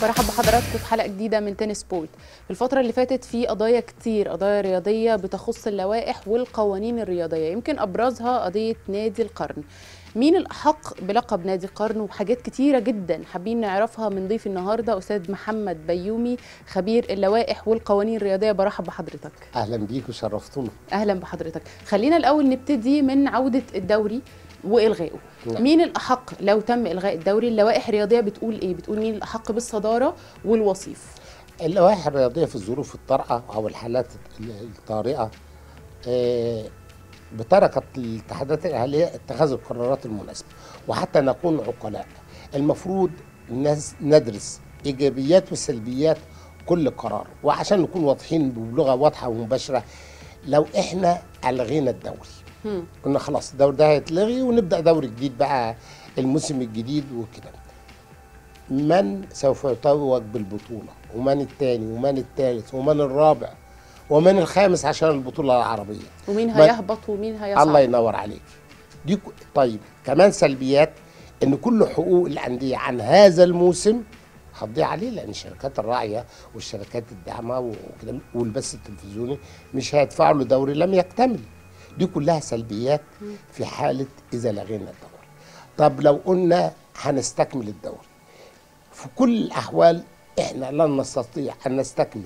برحب بحضراتكم في حلقه جديده من تنس بول في الفتره اللي فاتت في قضايا كتير قضايا رياضيه بتخص اللوائح والقوانين الرياضيه يمكن ابرزها قضيه نادي القرن مين الاحق بلقب نادي القرن وحاجات كتيره جدا حابين نعرفها من ضيف النهارده استاذ محمد بيومي خبير اللوائح والقوانين الرياضيه برحب بحضرتك اهلا بيك وشرفتونا اهلا بحضرتك خلينا الاول نبتدي من عوده الدوري والغائه نعم. مين الاحق لو تم الغاء الدوري اللوائح الرياضيه بتقول ايه بتقول مين الاحق بالصداره والوصيف اللوائح الرياضيه في الظروف الطارئه او الحالات الطارئه آه، بتركت الاتحادات الاهليه اتخاذ القرارات المناسبه وحتى نكون عقلاء المفروض الناس ندرس ايجابيات وسلبيات كل قرار وعشان نكون واضحين بلغه واضحه ومباشره لو احنا الغينا الدوري هم. قلنا خلاص الدوري ده هيتلغي ونبدا دوري جديد بقى الموسم الجديد وكده من سوف يتوج بالبطوله ومن الثاني ومن الثالث ومن الرابع ومن الخامس عشان البطوله العربيه ومين ما- هيهبط ومين هيصعد الله ينور عليك دي ك- طيب كمان سلبيات ان كل حقوق الانديه عن هذا الموسم هتضيع عليه لان الشركات الراعيه والشركات الداعمه وكده والبث التلفزيوني مش هيدفعوا له دوري لم يكتمل دي كلها سلبيات في حاله اذا لغينا الدوري طب لو قلنا هنستكمل الدوري في كل الاحوال احنا لن نستطيع ان نستكمل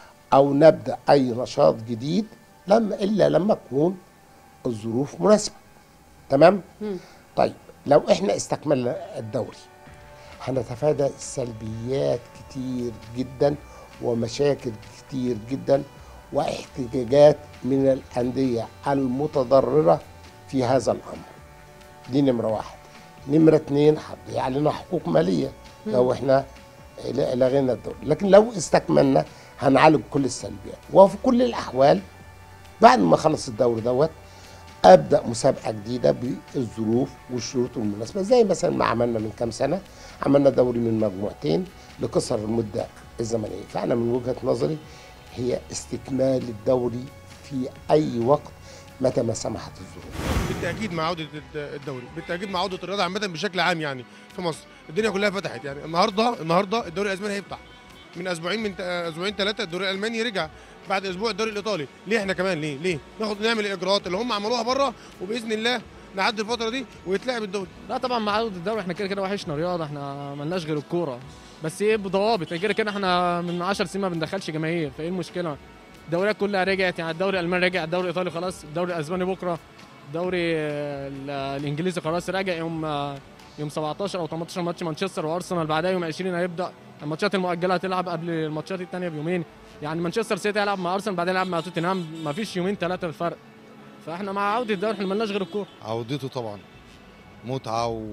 او نبدا اي نشاط جديد لما الا لما تكون الظروف مناسبه تمام مم. طيب لو احنا استكملنا الدوري هنتفادى سلبيات كتير جدا ومشاكل كتير جدا واحتجاجات من الانديه المتضرره في هذا الامر دي نمره واحد نمره اتنين هتضيع علينا حقوق ماليه لو احنا ل- لغينا الدوري لكن لو استكملنا هنعالج كل السلبيات وفي كل الاحوال بعد ما اخلص الدوري دوت ابدا مسابقه جديده بالظروف والشروط المناسبه زي مثلا ما عملنا من كام سنه عملنا دوري من مجموعتين لقصر المده الزمنيه فانا من وجهه نظري هي استكمال الدوري في اي وقت متى ما سمحت الظروف بالتاكيد مع عوده الد- الدوري بالتاكيد مع عوده الرياضه عامه بشكل عام يعني في مصر الدنيا كلها فتحت يعني النهارده النهارده الدوري الاسباني هيفتح من اسبوعين من ت- اسبوعين ثلاثه الدوري الالماني رجع بعد اسبوع الدوري الايطالي ليه احنا كمان ليه ليه ناخد نعمل الاجراءات اللي هم عملوها بره وباذن الله نعدي الفتره دي ويتلعب الدوري لا طبعا مع عودة الدوري احنا كده كده وحشنا رياضه احنا ملناش غير الكوره بس ايه بضوابط كده كده احنا من 10 سنين ما بندخلش جماهير فايه المشكله الدوريات كلها رجعت يعني الدوري الالماني رجع الدوري الايطالي خلاص الدوري الاسباني بكره الدوري آه، ال- الانجليزي خلاص راجع يوم آه، يوم 17 او 18 ماتش مانشستر وارسنال بعدها يوم 20 هيبدا الماتشات المؤجله هتلعب قبل الماتشات الثانيه بيومين يعني مانشستر سيتي هيلعب مع ارسنال بعدين يلعب مع توتنهام ما فيش يومين ثلاثه الفرق فاحنا مع عوده الدوري احنا ملناش غير الكوره عودته طبعا متعه و...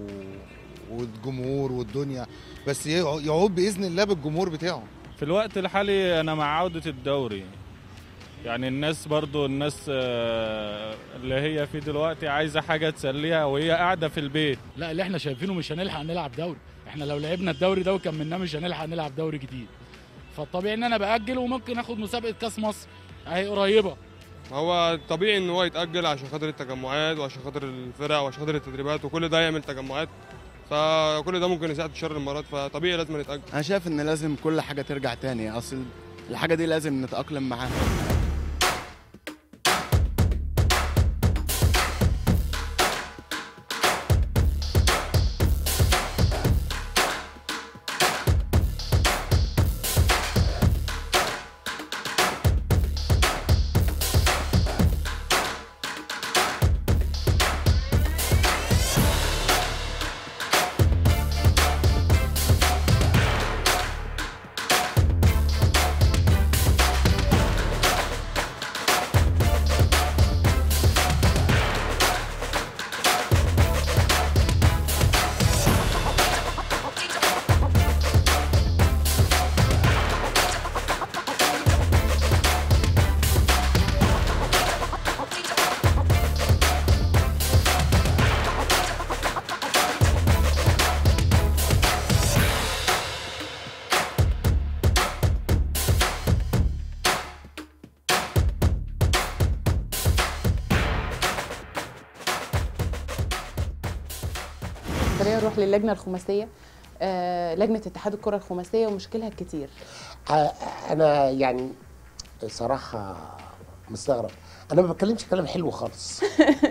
والجمهور والدنيا بس يع- يعود باذن الله بالجمهور بتاعه في الوقت الحالي انا مع عودة الدوري يعني الناس برضو الناس آه، اللي هي فيه دلوقتي عايزة حاجة تسليها وهي قاعدة في البيت لا اللي احنا شايفينه مش هنلحق نلعب دوري احنا لو لعبنا الدوري ده وكملناه مش هنلحق نلعب دوري جديد فالطبيعي ان انا باجل وممكن اخد مسابقه كاس مصر اهي قريبه هو طبيعي ان هو يتاجل عشان خاطر التجمعات وعشان خاطر الفرق وعشان خاطر التدريبات وكل ده يعمل تجمعات فكل ده ممكن يساعد في شر المرض فطبيعي لازم يتاجل انا شايف ان لازم كل حاجه ترجع تاني اصل الحاجه دي لازم نتاقلم معاها خلينا نروح للجنه الخماسيه آه لجنه اتحاد الكره الخماسيه ومشكلها كتير آه، انا يعني صراحه مستغرب انا ما بتكلمش كلام حلو خالص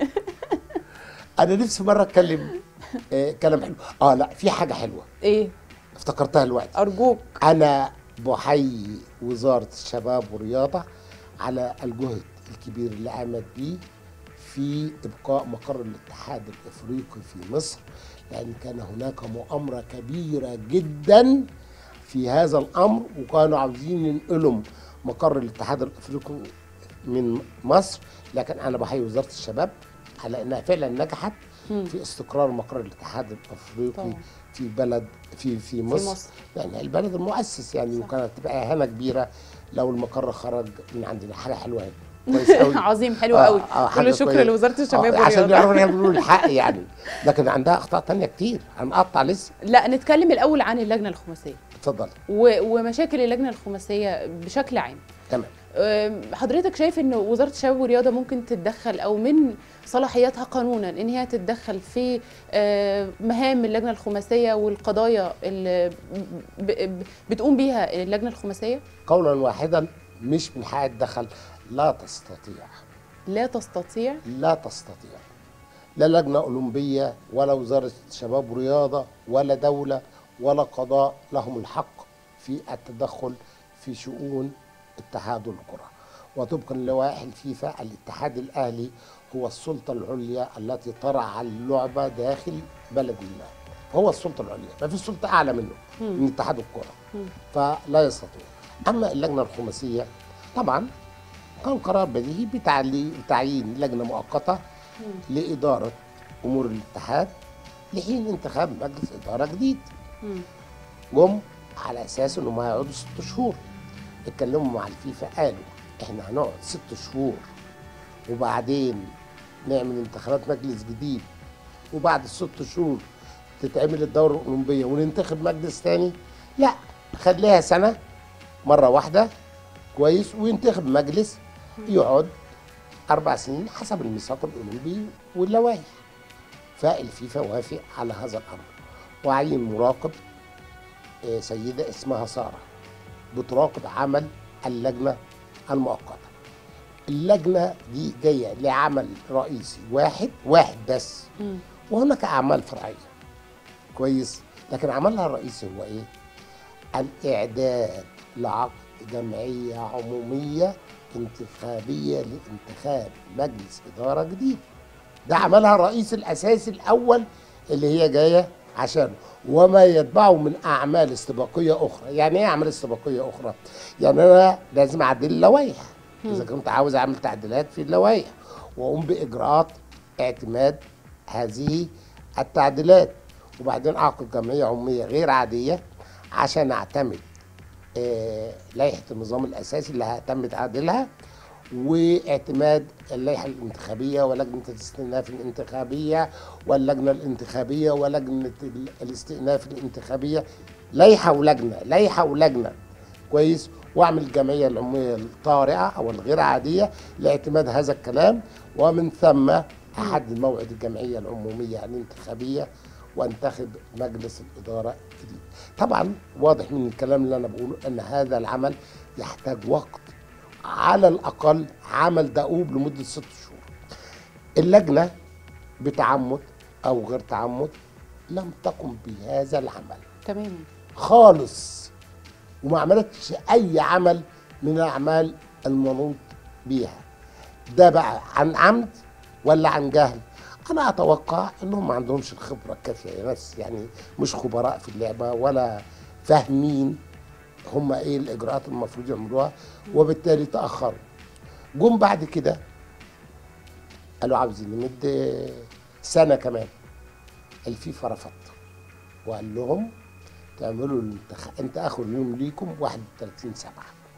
انا نفسي مره اتكلم آه، كلام حلو اه لا في حاجه حلوه ايه افتكرتها دلوقتي ارجوك انا بحيي وزاره الشباب والرياضه على الجهد الكبير اللي قامت بيه في ابقاء مقر الاتحاد الافريقي في مصر لان كان هناك مؤامره كبيره جدا في هذا الامر وكانوا عاوزين ينقلوا مقر الاتحاد الافريقي من مصر لكن انا بحيي وزاره الشباب على انها فعلا نجحت في استقرار مقر الاتحاد الافريقي طبعا. في بلد في في مصر, مصر. يعني البلد المؤسس يعني صح. وكانت تبقى اهانه كبيره لو المقر خرج من عندنا حاجه حلوه يعني كويس قوي عظيم حلو آه، قوي آه، حاجة كل شكر كويس. لوزاره الشباب آه، عشان والرياضه نعرف إن بنقول الحق يعني لكن عندها اخطاء تانية كتير هنقطع لسه لا نتكلم الاول عن اللجنه الخماسيه اتفضل و- ومشاكل اللجنه الخماسيه بشكل عام تمام أم، حضرتك شايف ان وزاره الشباب والرياضه ممكن تتدخل او من صلاحياتها قانونا ان هي تتدخل في آه، مهام اللجنه الخماسيه والقضايا اللي ب- ب- بتقوم بيها اللجنه الخماسيه قولا واحدا مش من حق الدخل لا تستطيع لا تستطيع لا تستطيع لا لجنة أولمبية ولا وزارة شباب ورياضة ولا دولة ولا قضاء لهم الحق في التدخل في شؤون اتحاد الكرة وطبقا لوائح الفيفا الاتحاد الأهلي هو السلطة العليا التي ترعى اللعبة داخل بلد الله هو السلطة العليا ما فيش سلطة أعلى منه من اتحاد الكرة فلا يستطيع أما اللجنة الخماسية طبعا كان قرار بديهي بتعلي- بتعيين لجنه مؤقته لاداره امور الاتحاد لحين انتخاب مجلس اداره جديد جم على اساس انهم هيقعدوا ست شهور اتكلموا مع الفيفا قالوا احنا هنقعد ست شهور وبعدين نعمل انتخابات مجلس جديد وبعد الست شهور تتعمل الدوره الاولمبيه وننتخب مجلس تاني لا خليها سنه مره واحده كويس وينتخب مجلس يقعد اربع سنين حسب الميثاق الاولمبي واللوائح فالفيفا وافق على هذا الامر وعين مراقب آه، سيده اسمها ساره بتراقب عمل اللجنه المؤقته اللجنه دي جايه لعمل رئيسي واحد واحد بس وهناك اعمال فرعيه كويس لكن عملها الرئيسي هو ايه الاعداد لعقد جمعيه عموميه انتخابيه لانتخاب مجلس اداره جديد ده عملها الرئيس الاساسي الاول اللي هي جايه عشان وما يتبعه من اعمال استباقيه اخرى يعني ايه اعمال استباقيه اخرى يعني انا لازم اعدل اللوائح اذا كنت عاوز اعمل تعديلات في اللوائح واقوم باجراءات اعتماد هذه التعديلات وبعدين اعقد جمعيه عموميه غير عاديه عشان اعتمد آه، لائحه النظام الاساسي اللي هتم تعديلها واعتماد اللائحه الانتخابيه ولجنه الاستئناف الانتخابيه واللجنه الانتخابيه ولجنه ال- الاستئناف الانتخابيه لائحه ولجنه لائحه ولجنه كويس واعمل الجمعيه العموميه الطارئه او الغير عاديه لاعتماد هذا الكلام ومن ثم احدد موعد الجمعيه العموميه الانتخابيه وانتخب مجلس الاداره الجديد. طبعا واضح من الكلام اللي انا بقوله ان هذا العمل يحتاج وقت على الاقل عمل دؤوب لمده ست شهور. اللجنه بتعمد او غير تعمد لم تقم بهذا العمل تماما خالص وما عملتش اي عمل من الاعمال المنوط بيها ده بقى عن عمد ولا عن جهل انا اتوقع انهم ما عندهمش الخبره الكافيه يا ناس يعني مش خبراء في اللعبه ولا فاهمين هم ايه الاجراءات المفروض يعملوها وبالتالي تاخروا جم بعد كده قالوا عاوزين نمد سنه كمان الفيفا رفض وقال لهم تعملوا الانتخ... انت اخر يوم ليكم 31 7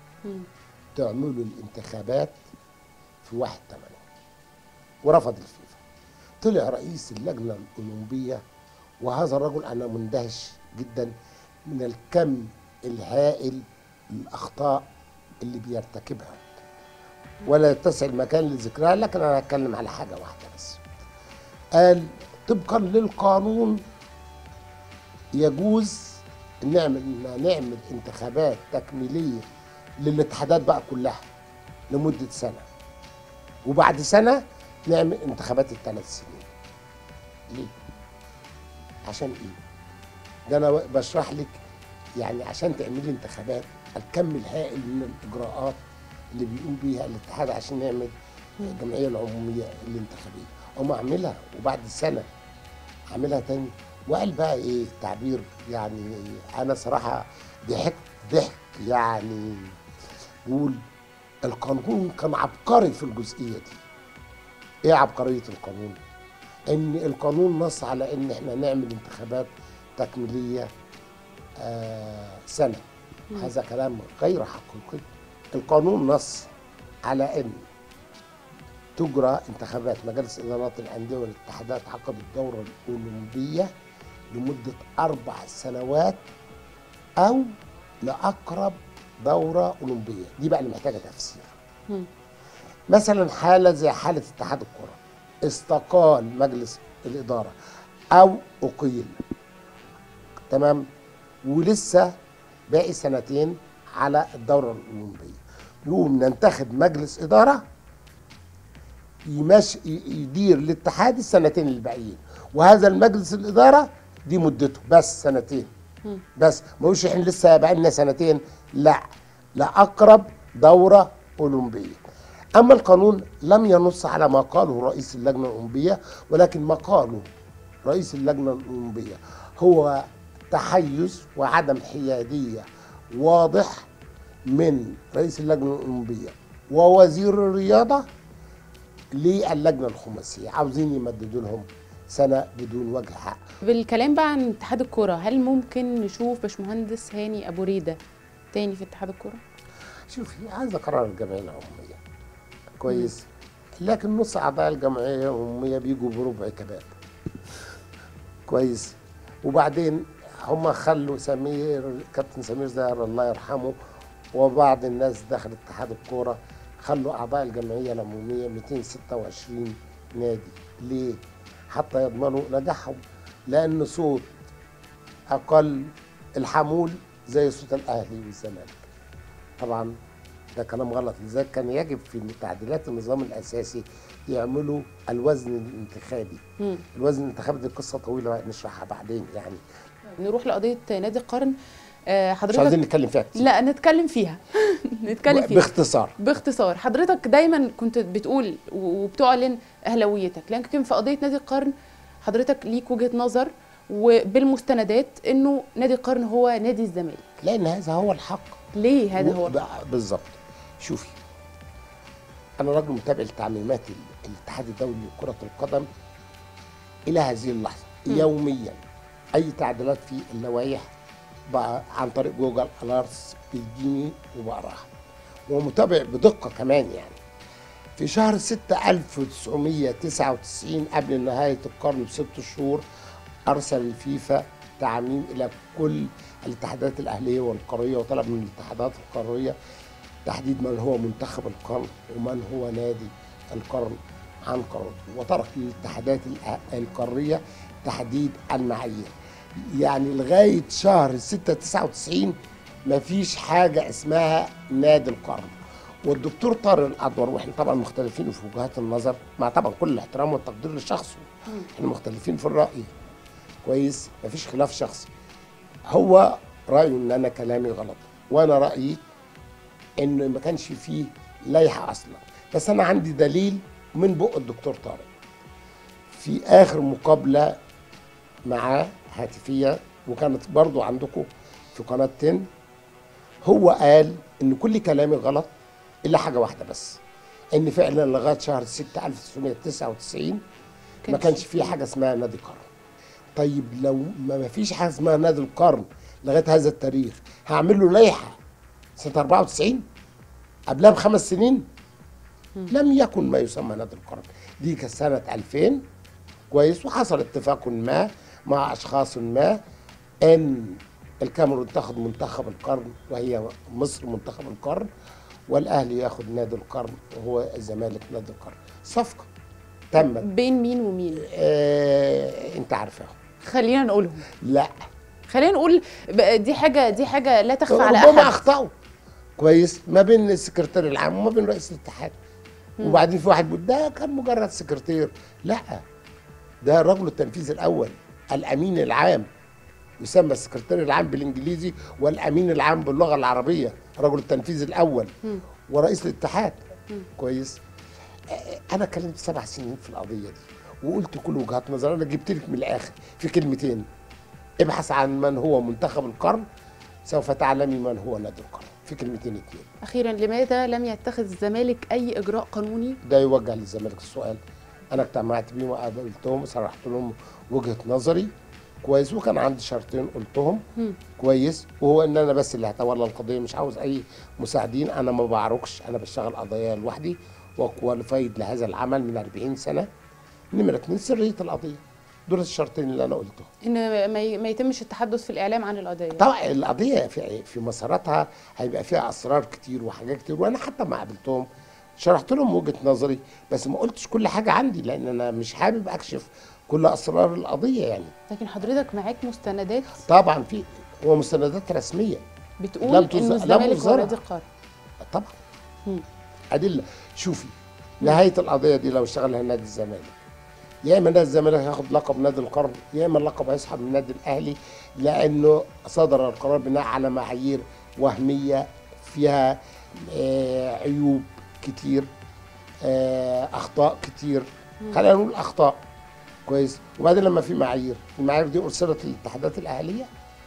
تعملوا الانتخابات في 1 8 ورفض الفيفا طلع رئيس اللجنه الاولمبيه وهذا الرجل انا مندهش جدا من الكم الهائل للاخطاء اللي بيرتكبها ولا يتسع المكان لذكرها لكن انا هتكلم على حاجه واحده بس قال طبقا للقانون يجوز نعمل نعمل انتخابات تكميليه للاتحادات بقى كلها لمده سنه وبعد سنه نعمل انتخابات الثلاث سنين ليه؟ عشان ايه؟ ده انا بشرح لك يعني عشان تعملي انتخابات الكم الهائل من الاجراءات اللي بيقوم بيها الاتحاد عشان نعمل الجمعيه العموميه الانتخابيه هم اعملها وبعد سنه اعملها تاني وقال بقى ايه تعبير يعني انا صراحه ضحكت ضحك يعني بقول القانون كان عبقري في الجزئيه دي ايه عبقريه القانون ان القانون نص على ان احنا نعمل انتخابات تكميليه آه سنه هذا كلام غير حقيقي القانون نص على ان تجرى انتخابات مجالس ادارات الانديه والاتحادات عقب الدوره الاولمبيه لمده اربع سنوات او لاقرب دوره اولمبيه دي بقى اللي محتاجه تفسير مم. مثلا حاله زي حاله اتحاد الكره استقال مجلس الاداره او اقيل تمام ولسه باقي سنتين على الدوره الاولمبيه نقوم ننتخب مجلس اداره يمشي يدير الاتحاد السنتين اللي باقيين وهذا المجلس الاداره دي مدته بس سنتين بس ما هوش احنا لسه بقى لنا سنتين لا لاقرب دوره اولمبيه اما القانون لم ينص على ما قاله رئيس اللجنه الاولمبيه ولكن ما قاله رئيس اللجنه الاولمبيه هو تحيز وعدم حياديه واضح من رئيس اللجنه الاولمبيه ووزير الرياضه للجنه الخماسيه عاوزين يمددوا لهم سنه بدون وجه حق بالكلام بقى عن اتحاد الكرة هل ممكن نشوف باشمهندس هاني ابو ريده تاني في اتحاد الكرة؟ شوفي هذا قرار الجمعيه العموميه كويس لكن نص اعضاء الجمعيه العموميه بيجوا بربع كباب كويس وبعدين هم خلوا سمير كابتن سمير زاهر الله يرحمه وبعض الناس داخل اتحاد الكوره خلوا اعضاء الجمعيه العموميه 226 نادي ليه؟ حتى يضمنوا نجاحهم لان صوت اقل الحمول زي صوت الاهلي والزمالك طبعا ده كلام غلط لذلك كان يجب في تعديلات النظام الاساسي يعملوا الوزن الانتخابي مم. الوزن الانتخابي دي قصه طويله بقى نشرحها بعدين يعني نروح لقضيه نادي القرن آه، مش عايزين حضرتك نتكلم فيها كتير لا نتكلم فيها نتكلم فيها باختصار باختصار حضرتك دايما كنت بتقول و- وبتعلن اهلاويتك لكن في قضيه نادي القرن حضرتك ليك وجهه نظر وبالمستندات انه نادي القرن هو نادي الزمالك لان هذا هو الحق ليه هذا هو و- بقى- بالظبط شوفي انا راجل متابع لتعليمات ال- الاتحاد الدولي لكره القدم الى هذه اللحظه مم. يوميا اي تعديلات في اللوائح بقى عن طريق جوجل الارتس بيجيني وبقراها ومتابع بدقه كمان يعني في شهر 6 1999 قبل نهايه القرن بست شهور ارسل الفيفا تعميم الى كل الاتحادات الاهليه والقاريه وطلب من الاتحادات القاريه تحديد من هو منتخب القرن ومن هو نادي القرن عن قرارته وترك للاتحادات الأ- القاريه تحديد المعايير يعني لغايه شهر 6 99 مفيش حاجه اسمها نادي القرن والدكتور طارق الادور واحنا طبعا مختلفين في وجهات النظر مع طبعا كل الاحترام والتقدير لشخصه احنا مختلفين في الراي كويس مفيش خلاف شخصي هو رايه ان انا كلامي غلط وانا رايي انه ما كانش فيه لائحه اصلا بس انا عندي دليل من بق الدكتور طارق في اخر مقابله معاه هاتفيه وكانت برضو عندكم في قناه 10 هو قال ان كل كلامي غلط الا حاجه واحده بس ان فعلا لغايه شهر 6 1999 ما كانش في حاجه اسمها نادي قرن طيب لو ما ما فيش حاجه اسمها نادي القرن لغايه هذا التاريخ هعمل له لائحه سنه 94 قبلها بخمس سنين لم يكن ما يسمى نادي القرن دي كانت سنه 2000 كويس وحصل اتفاق ما مع اشخاص ما ان الكاميرون تاخد منتخب القرن وهي مصر منتخب القرن والاهلي ياخد نادي القرن وهو الزمالك نادي القرن صفقه تمت بين مين ومين آه انت عارفاهم خلينا نقولهم لا خلينا نقول ب- دي حاجه دي حاجه لا تخفى على ربما احد اخطاوا كويس ما بين السكرتير العام وما بين رئيس الاتحاد وبعدين في واحد بيقول ده كان مجرد سكرتير لا ده الرجل التنفيذي الاول الامين العام يسمى السكرتير العام بالانجليزي والامين العام باللغه العربيه الرجل التنفيذي الاول ورئيس الاتحاد كويس آه، انا كلمت سبع سنين في القضيه دي وقلت كل وجهات نظر انا جبت لك من الاخر في كلمتين ابحث عن من هو منتخب القرن سوف تعلمي من هو نادي القرن في كلمتين اتنين اخيرا لماذا لم يتخذ الزمالك اي اجراء قانوني ده يوجه للزمالك السؤال انا اجتمعت بيهم وقابلتهم صرحت لهم وجهه نظري كويس وكان عندي شرطين قلتهم مم. كويس وهو ان انا بس اللي هتولى القضيه مش عاوز اي مساعدين انا ما بعركش انا بشتغل قضايا لوحدي وكواليفايد لهذا العمل من 40 سنه نمره اتنين سريه القضيه دول الشرطين اللي انا قلتهم ان ما ي- ما يتمش التحدث في الاعلام عن القضيه طبعا القضيه في في مساراتها هيبقى فيها اسرار كتير وحاجات كتير وانا حتى ما قابلتهم شرحت لهم وجهه نظري بس ما قلتش كل حاجه عندي لان انا مش حابب اكشف كل اسرار القضيه يعني لكن حضرتك معاك مستندات طبعا في هو مستندات رسميه بتقول لم تز- انه لم الزمالك هو تظهرها. نادي القرن طبعا مم. ادله شوفي نهايه القضيه دي لو اشتغلها نادي الزمالك يا اما نادي الزمالك هياخد لقب نادي القرن يا اما اللقب هيسحب من النادي الاهلي لانه صدر القرار بناء على معايير وهميه فيها آه عيوب كتير آه اخطاء كتير خلينا نقول اخطاء كويس وبعدين لما في معايير المعايير دي ارسلت للاتحادات الاهليه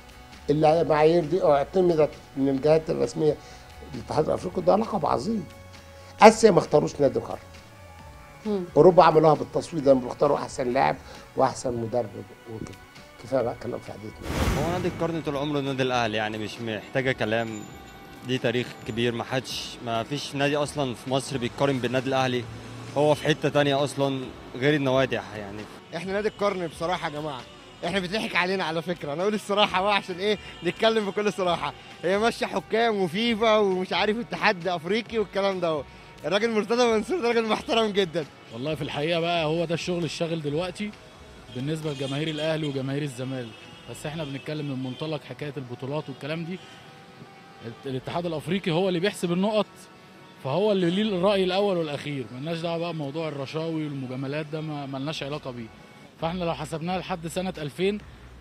المعايير دي اعتمدت من الجهات الرسميه الاتحاد الافريقي ده لقب عظيم اسيا ما اختاروش نادي القرن مم. اوروبا عملوها بالتصويت لما بيختاروا احسن لاعب واحسن مدرب وكده كفايه بقى كلام في عدتنا هو نادي القرن طول عمره النادي الاهلي يعني مش محتاجه كلام دي تاريخ كبير ما حدش ما فيش نادي اصلا في مصر بيتقارن بالنادي الاهلي هو في حته تانية اصلا غير النوادي يعني احنا نادي القرن بصراحه يا جماعه احنا بيتضحك علينا على فكره انا اقول الصراحه بقى عشان ايه نتكلم بكل صراحه هي ماشيه حكام وفيفا ومش عارف اتحاد افريقي والكلام ده الراجل مرتضى منصور ده راجل محترم جدا والله في الحقيقه بقى هو ده الشغل الشاغل دلوقتي بالنسبه لجماهير الاهلي وجماهير الزمالك بس احنا بنتكلم من منطلق حكايه البطولات والكلام دي الاتحاد الافريقي هو اللي بيحسب النقط فهو اللي ليه الراي الاول والاخير ملناش دعوه بقى بموضوع الرشاوي والمجاملات ده ما ملناش علاقه بيه فاحنا لو حسبناها لحد سنه 2000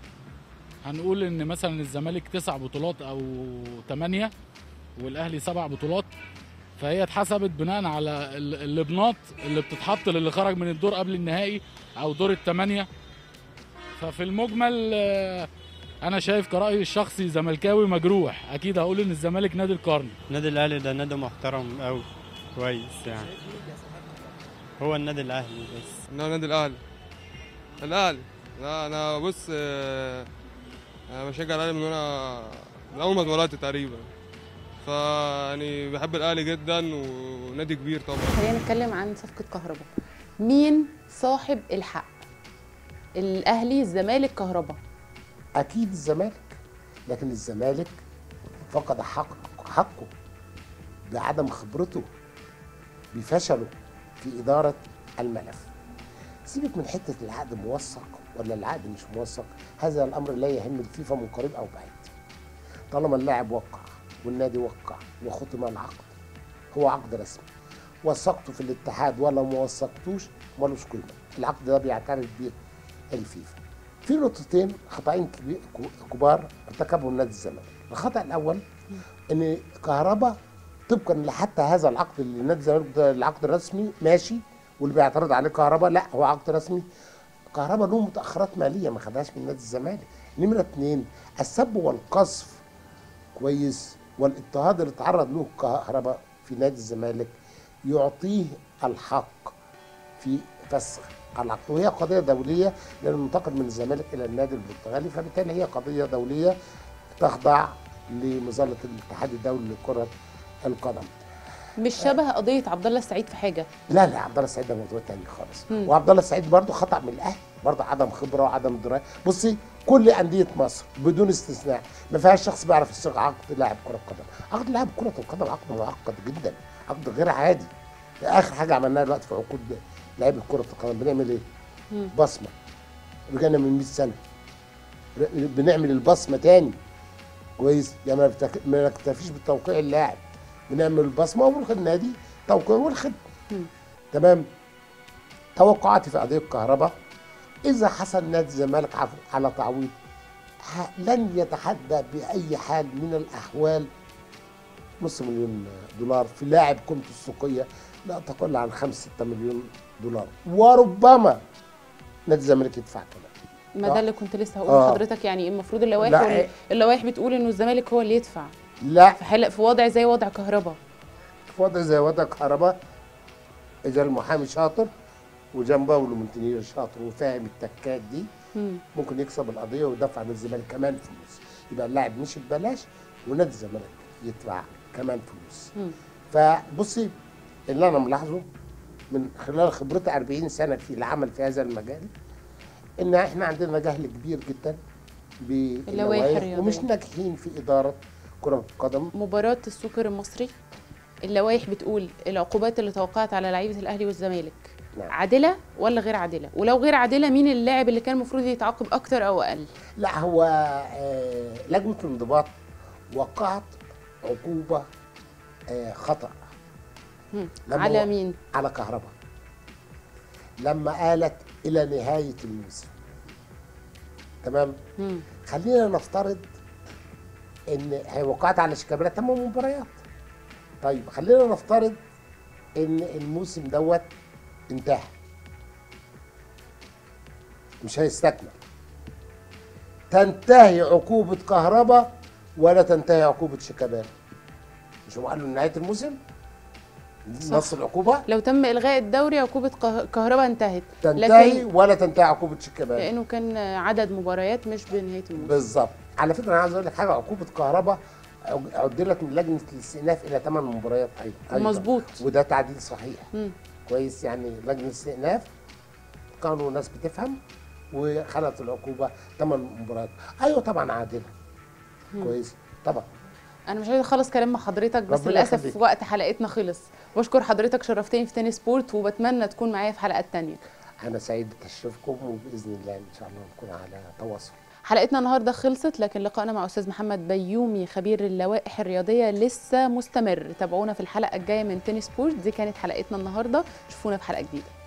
هنقول ان مثلا الزمالك تسع بطولات او ثمانيه والاهلي سبع بطولات فهي اتحسبت بناء على ال- اللبنات اللي بتتحط للي خرج من الدور قبل النهائي او دور الثمانيه ففي المجمل آه، انا شايف كرأيي الشخصي زملكاوي مجروح اكيد هقول ان الزمالك نادي القرن النادي الاهلي ده نادي محترم قوي كويس يعني هو النادي الاهلي بس انه النادي الاهلي الاهلي لا انا بص آه، انا بشجع الاهلي من وانا من اول ما اتولدت تقريبا فيعني بحب الاهلي جدا ونادي كبير طبعا خلينا نتكلم عن صفقه كهرباء مين صاحب الحق الاهلي الزمالك كهرباء اكيد الزمالك لكن الزمالك فقد حق حقه بعدم خبرته بفشله في اداره الملف سيبك من حته العقد موثق ولا العقد مش موثق هذا الامر لا يهم الفيفا من قريب او بعيد طالما اللاعب وقع والنادي وقع وختم العقد هو عقد رسمي وثقته في الاتحاد ولا ما وثقتوش ملوش قيمه العقد ده بيعترف بيه الفيفا في نقطتين خطأين كبي- كو- كبار ارتكبهم نادي الزمالك الخطأ الأول إن كهربا طبقا لحتى هذا العقد اللي نادي الزمالك ده العقد الرسمي ماشي واللي بيعترض عليه كهربا لا هو عقد رسمي كهربا له متأخرات مالية ما خدهاش من نادي الزمالك نمرة اتنين السب والقذف كويس والاضطهاد اللي تعرض له كهربا في نادي الزمالك يعطيه الحق في فسخ العقد وهي قضيه دوليه لان المنتقل من الزمالك الى النادي البرتغالي فبالتالي هي قضيه دوليه تخضع لمظله الاتحاد الدولي لكره القدم مش شبه قضيه عبد الله السعيد في حاجه لا لا عبد الله السعيد ده موضوع تاني خالص مم. وعبد الله السعيد برضه خطا من الاهلي برضه عدم خبره وعدم درايه بصي كل انديه مصر بدون استثناء ما فيهاش شخص بيعرف يصيغ عقد لاعب كره قدم عقد لاعب كره القدم عقد معقد جدا عقد غير عادي اخر حاجه عملناها دلوقتي في عقود لعيبه كره القدم بنعمل ايه؟ مم. بصمه رجعنا من 100 سنه ر- بنعمل البصمه تاني كويس يعني ما بتك- ما نكتفيش بتوقيع اللاعب بنعمل البصمه ونلغي النادي توقيع والخدمه مم. تمام توقعاتي في قضيه الكهرباء اذا حصل نادي الزمالك عف- على تعويض ه- لن يتحدى باي حال من الاحوال نص مليون دولار في لاعب قيمته السوقيه لا تقل عن 5 6 مليون دولار وربما نادي الزمالك يدفع كمان ما آه. ده اللي كنت لسه هقول آه. لحضرتك يعني المفروض اللوائح لا، وال- إيه. اللوائح بتقول انه الزمالك هو اللي يدفع لا في حل في وضع زي وضع كهرباء في وضع زي وضع كهرباء اذا المحامي شاطر وجنب باولو مونتينير شاطر وفاهم التكات دي مم. ممكن يكسب القضيه ويدفع للزمالك كمان فلوس يبقى اللاعب مش ببلاش ونادي الزمالك يدفع كمان فلوس مم. فبصي اللي انا ملاحظه من خلال خبرتي 40 سنه في العمل في هذا المجال ان احنا عندنا جهل كبير جدا اللوائح باللوائح الرياضية. ومش ناجحين في اداره كره القدم مباراة السوبر المصري اللوائح بتقول العقوبات اللي توقعت على لعيبة الأهلي والزمالك نعم. عادلة ولا غير عادلة ولو غير عادلة مين اللاعب اللي كان المفروض يتعاقب أكتر أو أقل لا هو آه، لجنه الانضباط وقعت عقوبه آه، خطا مم. لما على هو- مين على كهرباء لما قالت الى نهايه الموسم تمام مم. خلينا نفترض ان هي وقعت على شيكابالا ثمان مباريات طيب خلينا نفترض ان الموسم دوت انتهى مش هيستكمل تنتهي عقوبة كهرباء ولا تنتهي عقوبة شيكابالا مش هم قالوا نهاية الموسم صح. نص العقوبة لو تم إلغاء الدوري عقوبة كه- كهرباء انتهت تنتهي لكن ولا تنتهي عقوبة شيكابالا لأنه كان عدد مباريات مش بنهاية الموسم بالظبط على فكره انا عايز اقول لك حاجه عقوبه كهرباء عدلت من لجنه الاستئناف الى ثمان مباريات ايضا أيضاً. مظبوط. وده تعديل صحيح مم. كويس يعني لجنه الاستئناف كانوا ناس بتفهم وخلت العقوبه ثمان مباريات ايوه طبعا عادله كويس طبعا انا مش عايزه اخلص كلام مع حضرتك بس ربنا للاسف يخليك. وقت حلقتنا خلص بشكر حضرتك شرفتني في تاني سبورت وبتمنى تكون معايا في حلقات تانية انا سعيد بتشريفكم وباذن الله ان شاء الله نكون على تواصل حلقتنا النهارده خلصت لكن لقائنا مع استاذ محمد بيومي خبير اللوائح الرياضيه لسه مستمر تابعونا في الحلقه الجايه من تاني سبورت دي كانت حلقتنا النهارده شوفونا في حلقه جديده